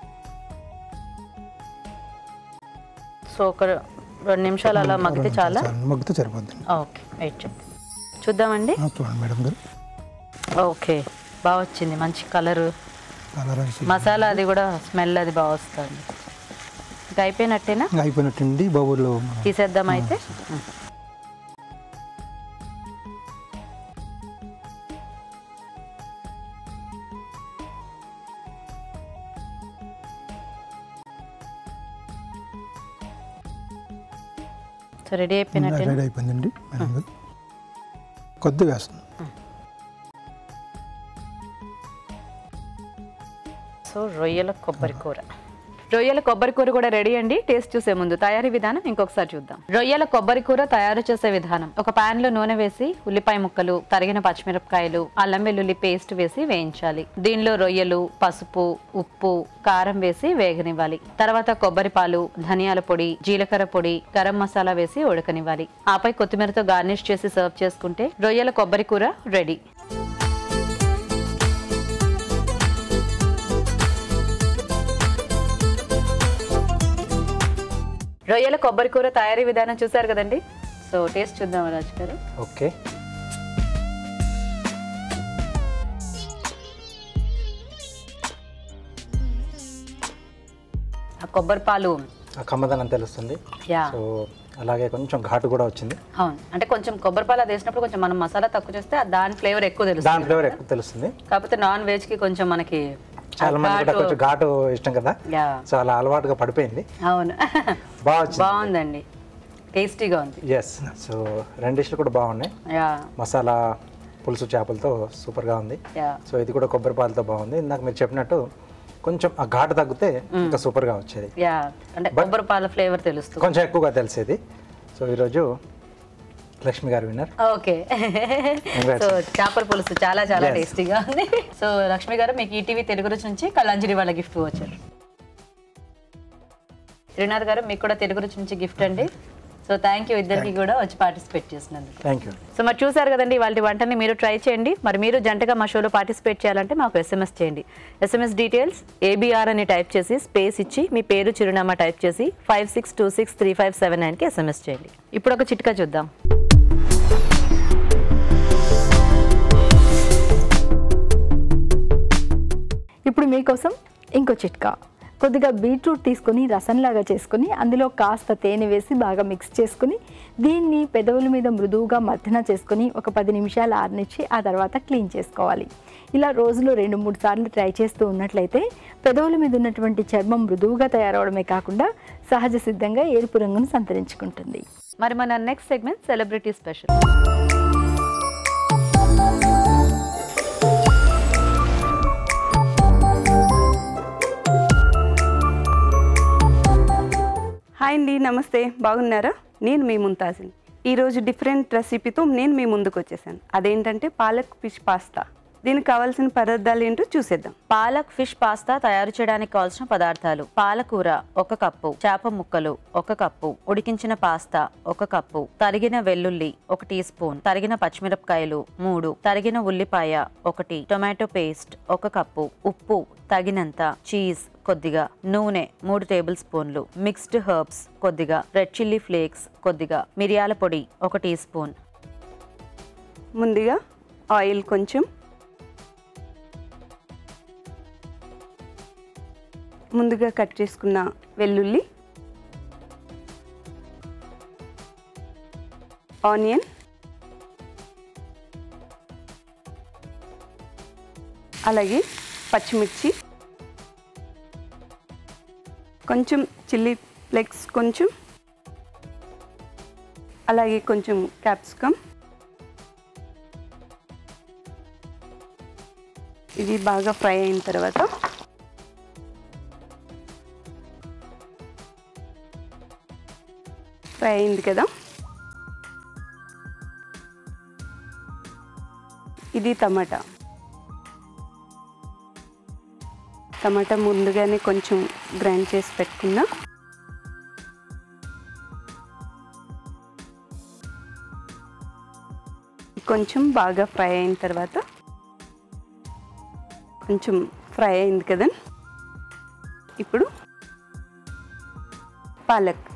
సో ఒక రెండు నిమిషాలు అలా మగ్గితే చాలా చాలు, మగ్గితే సరిపోద్దండి ఓకే వెయిట్ చేద్దాం చూద్దామండి ఆ, చూడండి మేడం గారు ఓకే బాగా వచ్చింది మంచి కలరు కలర్ వేసి మసాలా అది కూడా స్మెల్ అది బాగా వస్తుంది ఇంకా అయిపోయినట్టేనా ఇంకా అయిపోయినట్టండి బౌల్లో మనం తీసేద్దాం అయితే సో రెడీ అయిపోయినట్టేనా రెడీ అయిపోయిందండి మేడం గారు కొద్దిగా వేస్తుంది సో రొయ్యల కొబ్బరి కూర రొయ్యల కొబ్బరి కూర కూడా రెడీ అండి టేస్ట్ చూసే ముందు తయారీ విధానం ఇంకొకసారి చూద్దాం రొయ్యల కొబ్బరి కూర తయారు చేసే విధానం ఒక పాన్ లో నూనె వేసి ఉల్లిపాయ ముక్కలు తరిగిన పచ్చిమిరపకాయలు అల్లం వెల్లుల్లి పేస్ట్ వేసి వేయించాలి దీనిలో రొయ్యలు పసుపు ఉప్పు కారం వేసి వేగనివ్వాలి తర్వాత కొబ్బరి పాలు ధనియాల పొడి జీలకర్ర పొడి గరం మసాలా వేసి ఉడకనివ్వాలి ఆపై కొత్తిమీరతో గార్నిష్ చేసి సర్వ్ చేసుకుంటే రొయ్యల కొబ్బరి కూర రెడీ రొయ్యల కొబ్బరి కూర తయారీ విధానం చూసారు కదండి సో టేస్ట్ చూద్దాం రాజు గారు ఓకే ఆ కొబ్బరి పాలు ఆ కమ్మదనం తెలుస్తుంది యా సో అలాగే కొంచెం ఘాటు కూడా వచ్చింది అవును అంటే కొంచెం కొబ్బరి పాలు అది వేసినప్పుడు కొంచెం మనం మసాలా తక్కువ చేస్తే ఆ దాని ఫ్లేవర్ ఎక్కువ దాని తెలుస్తుంది ఫ్లేవర్ ఎక్కువ తెలుస్తుంది కాకపోతే నాన్ వెజ్ కి కొంచెం మనకి చాలా మంది కూడా ఘాటు- కొంచెం ఘాటు ఇష్టం కదా యా సో అలా అలవాటుగా పడిపోయింది అవును బాగా వచ్చింది బాగుందండి టేస్టీగా ఉంది ఎస్ సో రెండు డిష్లు కూడా బాగున్నాయి యా మసాలా పులుసు చేపలతో సూపర్గా ఉంది యా సో ఇది కూడా కొబ్బరి పాలతో బాగుంది ఇందాక మీరు చెప్పినట్టు కొంచెం ఆ ఘాటు తగ్గితే ఇంకా సూపర్గా వచ్చేది యా అంటే కొబ్బరి పాల ఫ్లేవర్ తెలుస్తుంది కొంచెం ఎక్కువగా తెలిసేది సో ఈరోజు లక్ష్మి గారు విన్నర్ ఓకే Congrats. సో చేపల పులుసు చాలా చాలా Yes. టేస్టీగా ఉంది సో లక్ష్మి గారు మీకు ఈటీవీ తెలుగు రుచి నుంచి కళంజలి వాళ్ళ గిఫ్ట్ వచ్చారు శ్రీనాథ్ గారు మీకు కూడా తెలుగు రుచి నుంచి గిఫ్ట్ అండి సో థ్యాంక్ యూ ఇద్దరికి కూడా వచ్చి పార్టిసిపేట్ చేసినందుకు థ్యాంక్ యూ సో మరి చూసారు కదండి వాళ్ళ వంటని మీరు ట్రై చేయండి మరి మీరు జంటగా మా షోలో పార్టిసిపేట్ చేయాలంటే మాకు ఎస్ఎంఎస్ చేయండి ఎస్ఎంఎస్ డీటెయిల్స్ ఏబిఆర్ అని టైప్ చేసి స్పేస్ ఇచ్చి మీ పేరు చిరునామా టైప్ చేసి five six two six three five seven నైన్కి ఎస్ఎంఎస్ చేయండి ఇప్పుడు ఒక చిట్కా చూద్దాం ఇప్పుడు మీకోసం ఇంకో చిట్కా కొద్దిగా బీట్రూట్ తీసుకొని రసంలాగా చేసుకొని అందులో కాస్త తేనె వేసి బాగా మిక్స్ చేసుకుని దీన్ని పెదవుల మీద మృదువుగా మర్దన చేసుకొని ఒక పది నిమిషాలు ఆరనిచ్చి ఆ తర్వాత క్లీన్ చేసుకోవాలి ఇలా రోజులో రెండు మూడు సార్లు ట్రై చేస్తూ ఉన్నట్లయితే పెదవుల మీద ఉన్నటువంటి చర్మం మృదువుగా తయారవడమే కాకుండా సహజ సిద్ధంగా ఎరుపు రంగును సంతరించుకుంటుంది మరి మన next segment celebrity special hi అండి నమస్తే బాగున్నారా నేను మీ ముంతాజిని ఈరోజు డిఫరెంట్ రెసిపీతో నేను మీ ముందుకు వచ్చేసాను అదేంటంటే పాలక్ ఫిష్ పాస్తా దీనికి కావాల్సిన పదార్థాలు ఏంటో చూసేద్దాం పాలక్ ఫిష్ పాస్తా తయారు చేయడానికి కావాల్సిన పదార్థాలు పాలకూర ఒక కప్పు చేప ముక్కలు ఒక కప్పు ఉడికించిన పాస్తా ఒక కప్పు తరిగిన వెల్లుల్లి ఒక టీ స్పూన్ తరిగిన పచ్చిమిరపకాయలు మూడు తరిగిన ఉల్లిపాయ ఒకటి టొమాటో పేస్ట్ ఒక కప్పు ఉప్పు తగినంత చీజ్ కొద్దిగా నూనె మూడు టేబుల్ స్పూన్లు మిక్స్డ్ హర్బ్స్ కొద్దిగా రెడ్ చిల్లీ ఫ్లేక్స్ కొద్దిగా మిరియాల పొడి ఒక టీ స్పూన్ ముందుగా ఆయిల్ కొంచెం ముందుగా కట్ చేసుకున్న వెల్లుల్లి ఆనియన్ అలాగే పచ్చిమిర్చి కొంచెం చిల్లీ ఫ్లేక్స్ కొంచెం అలాగే కొంచెం క్యాప్సికమ్ ఇది బాగా ఫ్రై అయిన తర్వాత ఫ్రై అయింది కదా ఇది టమాటా టమాటా ముందుగానే కొంచెం గ్రైండ్ చేసి పెట్టుకున్నా కొంచెం బాగా ఫ్రై అయిన తర్వాత కొంచెం ఫ్రై అయింది కదా ఇప్పుడు పాలక్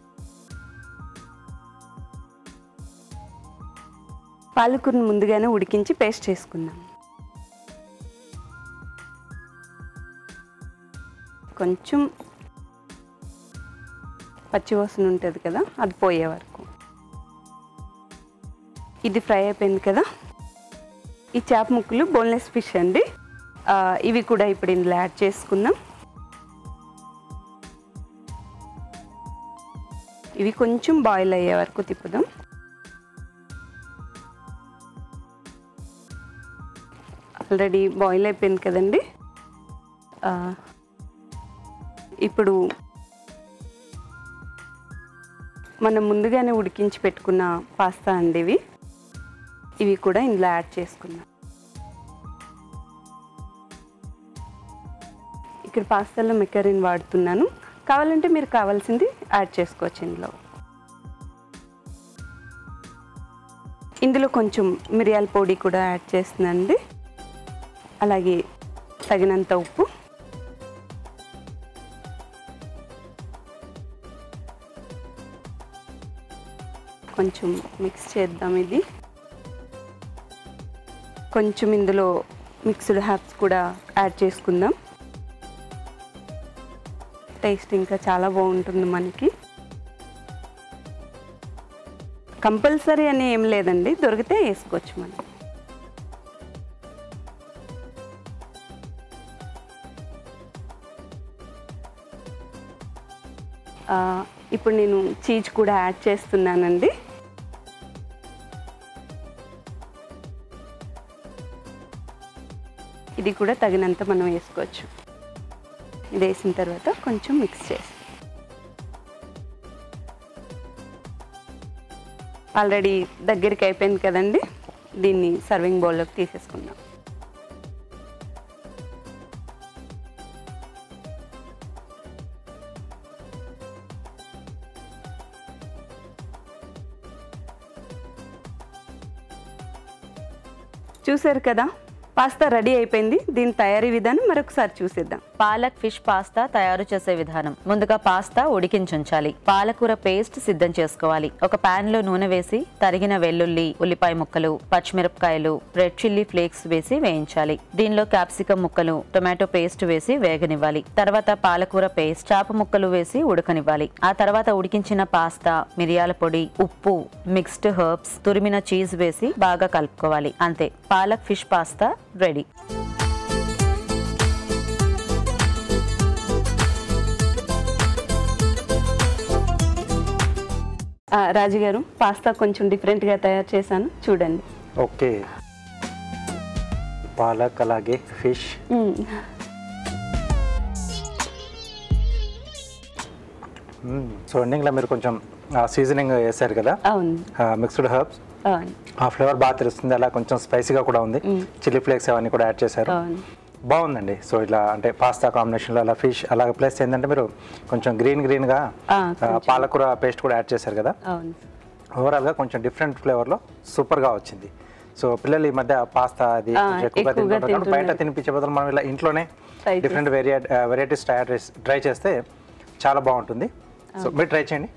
పాలకూరను ముందుగానే ఉడికించి పేస్ట్ చేసుకుందాం కొంచెం పచ్చివాసన ఉంటుంది కదా అది పోయే వరకు ఇది ఫ్రై అయిపోయింది కదా ఈ చేప ముక్కలు బోన్లెస్ ఫిష్ అండి ఆ, ఇవి కూడా ఇప్పుడు ఇందులో యాడ్ చేసుకుందాం ఇవి కొంచెం బాయిల్ అయ్యే వరకు తిప్పుదాం ఆల్రెడీ బాయిల్ అయిపోయింది కదండి ఆ, ఇప్పుడు మనం ముందుగానే ఉడికించి పెట్టుకున్న పాస్తా అండి ఇవి ఇవి కూడా ఇందులో యాడ్ చేసుకుందాం ఇక్కడ పాస్తాలో మెకరిన్ వాడుతున్నాను కావాలంటే మీరు కావాల్సింది యాడ్ చేసుకోవచ్చు ఇందులో ఇందులో కొంచెం మిరియాల పొడి కూడా యాడ్ చేస్తున్నానండి అలాగే తగినంత ఉప్పు కొంచెం మిక్స్ చేద్దాం ఇది కొంచెం ఇందులో మిక్స్డ్ హ్యాప్స్ కూడా యాడ్ చేసుకుందాం టేస్ట్ ఇంకా చాలా బాగుంటుంది మనకి కంపల్సరీ అని ఏం లేదండి దొరికితే వేసుకోవచ్చు మనం ఆ, ఇప్పుడు నేను చీజ్ కూడా యాడ్ చేస్తున్నానండి ఇది కూడా తగినంత మనం వేసుకోవచ్చు ఇది వేసిన తర్వాత కొంచెం మిక్స్ చేసి ఆల్రెడీ దగ్గరికి అయిపోయింది కదండి దీన్ని సర్వింగ్ బౌల్లోకి తీసేసుకుందాం చూసారు కదా పాస్తా రెడీ అయిపోయింది దీని తయారీ విధానం మరొకసారి చూసేద్దాం పాలక్ ఫిష్ పాస్తా తయారు చేసే విధానం ముందుగా పాస్తా ఉడికించుంచాలి పాలకూర పేస్ట్ సిద్ధం చేసుకోవాలి ఒక పాన్ లో నూనె వేసి తరిగిన వెల్లుల్లి ఉల్లిపాయ ముక్కలు పచ్చిమిరపకాయలు రెడ్ చిల్లీ ఫ్లేక్స్ వేసి వేయించాలి దీనిలో క్యాప్సికం ముక్కలు టొమాటో పేస్ట్ వేసి వేగనివ్వాలి తర్వాత పాలకూర పేస్ట్ చేప ముక్కలు వేసి ఉడకనివ్వాలి ఆ తర్వాత ఉడికించిన పాస్తా మిరియాల పొడి ఉప్పు మిక్స్డ్ హర్బ్స్ తురిమిన చీజ్ వేసి బాగా కలుపుకోవాలి అంతే పాలక్ ఫిష్ పాస్తా రెడీ ఆ, రాజుగారు పాస్తా కొంచెం డిఫరెంట్గా తయారు చేశాను చూడండి ఓకే పాలక్ అలాగే ఫిష్ మ్మ్. సో ఎండింగ్లో మీరు కొంచెం సీజనింగ్ వేసారు కదా అవును మిక్స్డ్ హర్బ్స్ అవును ఆ ఫ్లేవర్ బాగా తెలుస్తుంది అలా కొంచెం స్పైసీగా కూడా ఉంది చిల్లీ ఫ్లేక్స్ అవన్నీ కూడా యాడ్ చేశారు అవును బాగుందండి సో ఇట్లా అంటే పాస్తా కాంబినేషన్లో అలా ఫిష్ అలాగే ప్లస్ ఏంటంటే మీరు కొంచెం గ్రీన్ గ్రీన్గా ఆ, పాలకూర పేస్ట్ కూడా యాడ్ చేశారు కదా అవును ఓవరాల్గా కొంచెం డిఫరెంట్ ఫ్లేవర్లో సూపర్గా వచ్చింది సో పిల్లలు ఈ మధ్య పాస్తా అది ఆ, కొంచెం ఎక్కువగా ఎక్కువగా తింటుంటారు కాబట్టి బయట తింటున్నారు. తినిపించే బదులు మనం ఇలా ఇంట్లోనే Try డిఫరెంట్ వెరియా వెరైటీస్ తయారు చేసి ట్రై చేస్తే చాలా బాగుంటుంది సో మీరు ట్రై చేయండి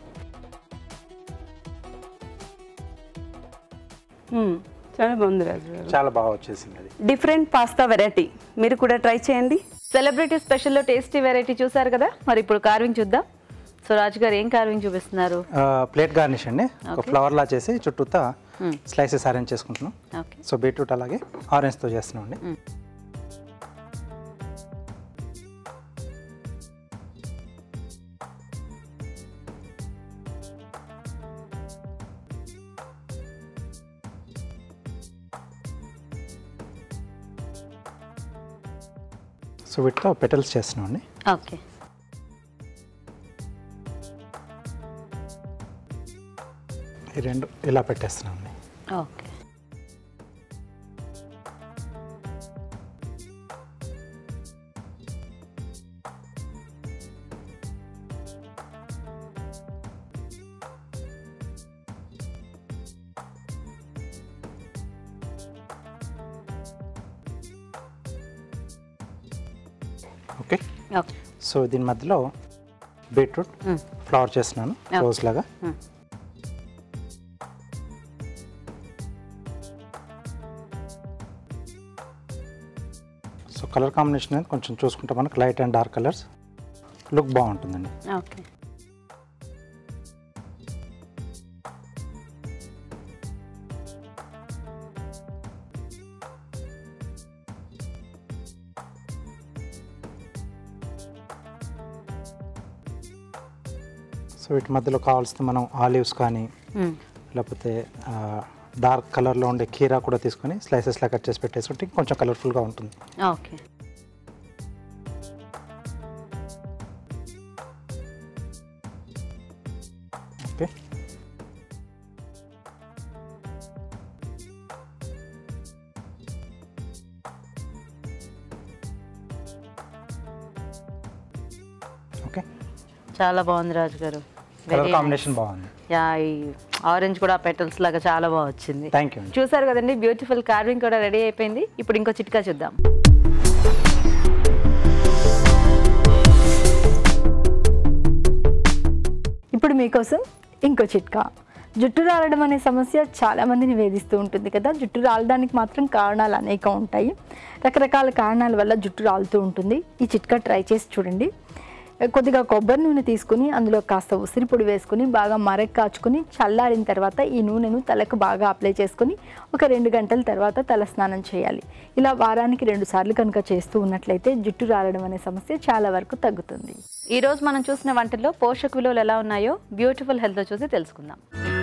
మ్మ్. చాలా బాగుంది రాజు గారు చాలా బాగా వచ్చేసింది అది డిఫరెంట్ పాస్తా వెరైటీ మీరు కూడా ట్రై చేయండి సెలబ్రిటీ స్పెషల్లో టేస్టీ వెరైటీ చూసారు కదా మరి ఇప్పుడు కార్వింగ్ చూద్దాం సో రాజు గారు ఏం కార్వింగ్ చూపిస్తున్నారు ప్లేట్ గార్నిష్ అండి ఒక ఫ్లవర్ లా చేసి చుట్టూతా స్లైసెస్ అరేంజ్ చేసుకుంటున్నాం ఓకే సో బీట్రూట్ అలాగే ఆరెంజ్తో చేస్తున్నాం అండి సో వీటితో పెటల్స్ చేస్తున్నాం అండి ఓకే ఈ రెండు ఇలా పెట్టేస్తున్నాం అండి ఓకే ఓకే ఓకే సో దీని మధ్యలో బీట్రూట్ ఫ్లవర్ చేస్తున్నాను రోజ్ లాగా సో కలర్ కాంబినేషన్ అనేది కొంచెం చూసుకుంటే మనకు light and dark colours look బాగుంటుందండి ఓకే సో వీటి మధ్యలో కావాల్సిన మనం ఆలివ్స్ కానీ లేకపోతే డార్క్ కలర్లో ఉండే కీరా కూడా తీసుకొని స్లైసెస్లా కట్ చేసి పెట్టేసుకుంటే కొంచెం కలర్ఫుల్గా ఉంటుంది ఓకే ఓకే ఓకే చాలా బాగుంది Raju garu colour Very combination బాగుంది యా ఈ ఆరెంజ్ కూడా పెటల్స్ లాగా చాలా బాగా వచ్చింది థ్యాంక్ యూ అండి చూసారు కదండి బ్యూటిఫుల్ కార్వింగ్ కూడా రెడీ అయిపోయింది ఇప్పుడు ఇంకో చిట్కా చూద్దాం ఇప్పుడు మీకోసం ఇంకో చిట్కా జుట్టు రాలడం అనే సమస్య చాలా మందిని వేధిస్తూ ఉంటుంది కదా జుట్టు రాలడానికి మాత్రం కారణాలు అనేక ఉంటాయి రకరకాల కారణాల వల్ల జుట్టు రాలుతూ ఉంటుంది ఈ చిట్కా ట్రై చేసి చూడండి కొద్దిగా కొబ్బరి నూనె తీసుకుని అందులో కాస్త ఉసిరి పొడి వేసుకుని బాగా మరక్ కాచుకుని చల్లారిన తర్వాత ఈ నూనెను తలకు బాగా అప్లై చేసుకుని ఒక రెండు గంటల తర్వాత తల స్నానం చేయాలి ఇలా వారానికి రెండు సార్లు కనుక చేస్తూ ఉన్నట్లయితే జుట్టు రాలడం అనే సమస్య చాలా వరకు తగ్గుతుంది ఈ రోజు మనం చూసిన వంటల్లో పోషక విలువలు ఎలా ఉన్నాయో బ్యూటిఫుల్ హెల్త్ చూసి తెలుసుకుందాం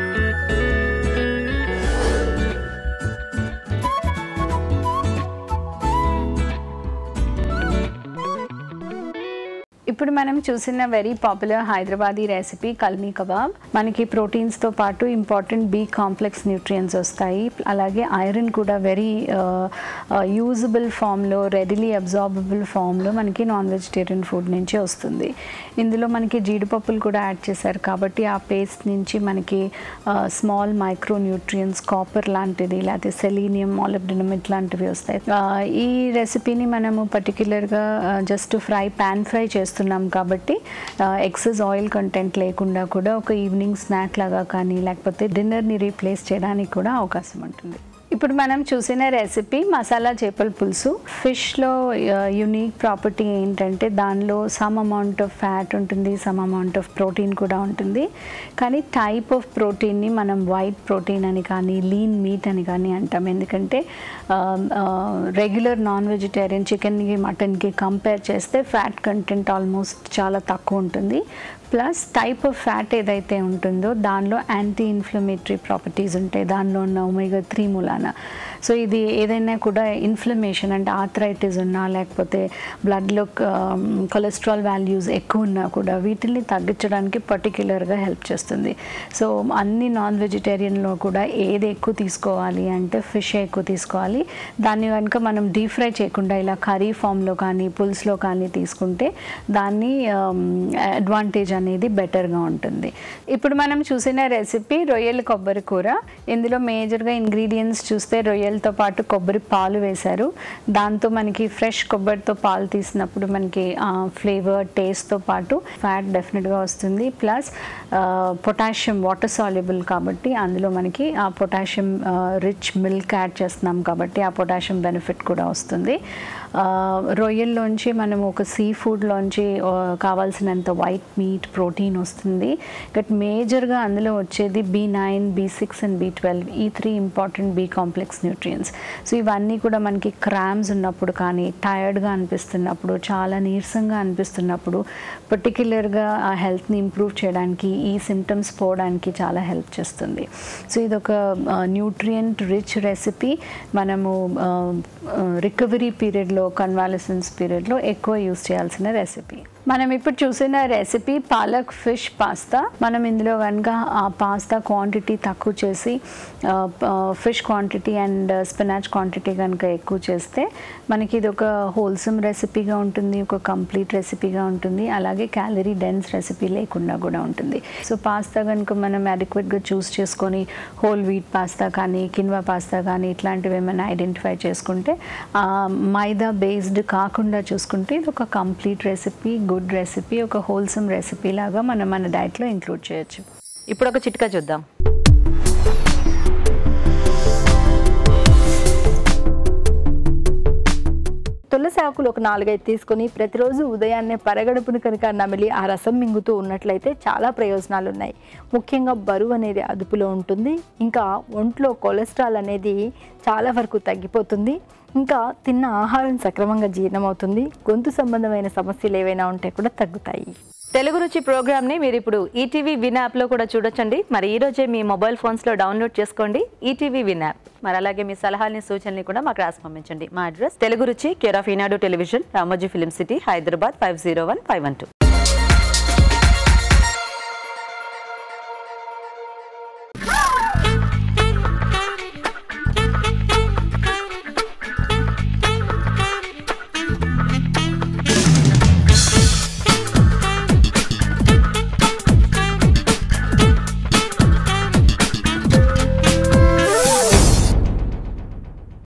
ఇప్పుడు మనం చూసిన very popular Hyderabadi recipe kalmi kebab మనకి ప్రోటీన్స్తో పాటు ఇంపార్టెంట్ బి కాంప్లెక్స్ న్యూట్రియంట్స్ వస్తాయి అలాగే ఐరన్ కూడా వెరీ యూజబుల్ ఫామ్లో రెడీలీ అబ్జార్బబుల్ ఫామ్లో మనకి నాన్ వెజిటేరియన్ ఫుడ్ నుంచి వస్తుంది ఇందులో మనకి జీడిపప్పులు కూడా యాడ్ చేశారు కాబట్టి ఆ పేస్ట్ నుంచి మనకి స్మాల్ మైక్రో న్యూట్రియంట్స్ కాపర్ లాంటిది లేకపోతే సెలీనియం మాలిబ్డినం ఇట్లాంటివి వస్తాయి ఆ, ఈ రెసిపీని మనము పర్టికులర్గా జస్ట్ ఫ్రై ప్యాన్ ఫ్రై చేస్తున్నాం కాబట్టి ఎక్సెస్ ఆయిల్ కంటెంట్ లేకుండా కూడా ఒక ఈవినింగ్ స్నాక్ లాగా కానీ లేకపోతే డిన్నర్ని రీప్లేస్ చేయడానికి కూడా అవకాశం ఉంటుంది ఇప్పుడు మనం చూసిన రెసిపీ మసాలా చేపల పులుసు ఫిష్లో యునీక్ ప్రాపర్టీ ఏంటంటే దానిలో సమ్ అమౌంట్ ఆఫ్ ఫ్యాట్ ఉంటుంది సమ్ అమౌంట్ ఆఫ్ ప్రోటీన్ కూడా ఉంటుంది కానీ టైప్ ఆఫ్ ప్రోటీన్ని మనం వైట్ ప్రోటీన్ అని కానీ లీన్ మీట్ అని కానీ అంటాం ఎందుకంటే రెగ్యులర్ నాన్ వెజిటేరియన్ చికెన్కి మటన్కి కంపేర్ చేస్తే ఫ్యాట్ కంటెంట్ ఆల్మోస్ట్ చాలా తక్కువ ఉంటుంది ప్లస్ టైప్ ఆఫ్ ఫ్యాట్ ఏదైతే ఉంటుందో దానిలో యాంటీ ఇన్ఫ్లమేటరీ ప్రాపర్టీస్ ఉంటాయి దానిలో ఉన్న ఒమేగా త్రీ మూలాన సో ఇది ఏదైనా కూడా ఇన్ఫ్లమేషన్ అంటే ఆథరైటిస్ ఉన్నా లేకపోతే బ్లడ్లో కొలెస్ట్రాల్ వాల్యూస్ ఎక్కువ ఉన్నా కూడా వీటిని తగ్గించడానికి పర్టిక్యులర్గా హెల్ప్ చేస్తుంది సో అన్ని నాన్ వెజిటేరియన్లో కూడా ఏది ఎక్కువ తీసుకోవాలి అంటే ఫిష్ ఎక్కువ తీసుకోవాలి దాన్ని కనుక మనం డీప్ ఫ్రై చేయకుండా ఇలా కర్రీ ఫామ్లో కానీ పులుసులో కానీ తీసుకుంటే దాన్ని అడ్వాంటేజ్ అనేది బెటర్గా ఉంటుంది ఇప్పుడు మనం చూసిన రెసిపీ రొయ్యల కొబ్బరి కూర ఇందులో మేజర్గా ఇంగ్రీడియంట్స్ చూస్తే రొయ్యలతో పాటు కొబ్బరి పాలు వేశారు దాంతో మనకి ఫ్రెష్ కొబ్బరితో పాలు తీసినప్పుడు మనకి ఫ్లేవర్ టేస్ట్తో పాటు ఫ్యాట్ డెఫినెట్గా వస్తుంది ప్లస్ పొటాషియం వాటర్ సాల్యుబుల్ కాబట్టి అందులో మనకి ఆ పొటాషియం రిచ్ మిల్క్ యాడ్ చేస్తున్నాం కాబట్టి ఆ పొటాషియం బెనిఫిట్ కూడా వస్తుంది ఆ, రొయ్యల్లోంచి మనం ఒక సీ ఫుడ్లోంచి కావాల్సినంత వైట్ మీట్ ప్రోటీన్ వస్తుంది బట్ మేజర్గా అందులో వచ్చేది B nine B six and B twelve ఈ three important B complex nutrients so ఇవన్నీ కూడా మనకి క్రామ్స్ ఉన్నప్పుడు కానీ టయర్డ్గా అనిపిస్తున్నప్పుడు చాలా నీరసంగా అనిపిస్తున్నప్పుడు పర్టిక్యులర్గా ఆ హెల్త్ని ఇంప్రూవ్ చేయడానికి ఈ సిమ్టమ్స్ పోవడానికి చాలా హెల్ప్ చేస్తుంది సో ఇది ఒక న్యూట్రియంట్ రిచ్ రెసిపీ మనము రికవరీ పీరియడ్లో కన్వాలసెన్స్ పీరియడ్లో ఎక్కువ యూస్ చేయాల్సిన రెసిపీ మనం ఇప్పుడు చూసిన రెసిపీ పాలక్ ఫిష్ పాస్తా మనం ఇందులో కనుక ఆ పాస్తా క్వాంటిటీ తక్కువ చేసి fish quantity and spinach quantity కనుక ఎక్కువ చేస్తే మనకి ఇది ఒక హోల్సమ్ రెసిపీగా ఉంటుంది ఒక కంప్లీట్ రెసిపీగా ఉంటుంది అలాగే క్యాలరీ డెన్స్ రెసిపీ లేకుండా కూడా ఉంటుంది సో పాస్తా కనుక మనం అడిక్వేట్గా చూస్ చేసుకొని హోల్ వీట్ పాస్తా కానీ కిన్వా పాస్తా కానీ ఇట్లాంటివి ఏమైనా ఐడెంటిఫై చేసుకుంటే ఆ, మైదా బేస్డ్ కాకుండా చూసుకుంటే ఇది ఒక కంప్లీట్ రెసిపీ గుడ్ రెసిపీ ఒక హోల్సమ్ రెసిపీ లాగా మనం మన డైట్లో ఇంక్లూడ్ చేయొచ్చు ఇప్పుడు ఒక చిట్కా చూద్దాం తులసి ఆకులు ఒక నాలుగైదు తీసుకొని ప్రతిరోజు ఉదయాన్నే పరగడుపును కనుక నమిలి ఆ రసం మింగుతూ ఉన్నట్లయితే చాలా ప్రయోజనాలు ఉన్నాయి ముఖ్యంగా బరువు అనేది అదుపులో ఉంటుంది ఇంకా ఒంట్లో కొలెస్ట్రాల్ అనేది చాలా వరకు తగ్గిపోతుంది ఇంకా తిన్న ఆహారం సక్రమంగా జీర్ణమవుతుంది గొంతు సంబంధమైన సమస్యలు ఏవైనా ఉంటే కూడా తగ్గుతాయి తెలుగు రుచి ప్రోగ్రామ్ ని మీరు ఇప్పుడు ఈటీవీ విన్ యాప్ లో కూడా చూడొచ్చండి మరి ఈ రోజే మీ మొబైల్ ఫోన్స్ లో డౌన్లోడ్ చేసుకోండి ఈటీవీ విన్ యాప్ మరి అలాగే మీ సలహాలని సూచనల్ని కూడా మాకు రాసి పంపించండి మా address Telugu Ruchi care of Eenadu television Ramoji Film City Hyderabad five zero one five one two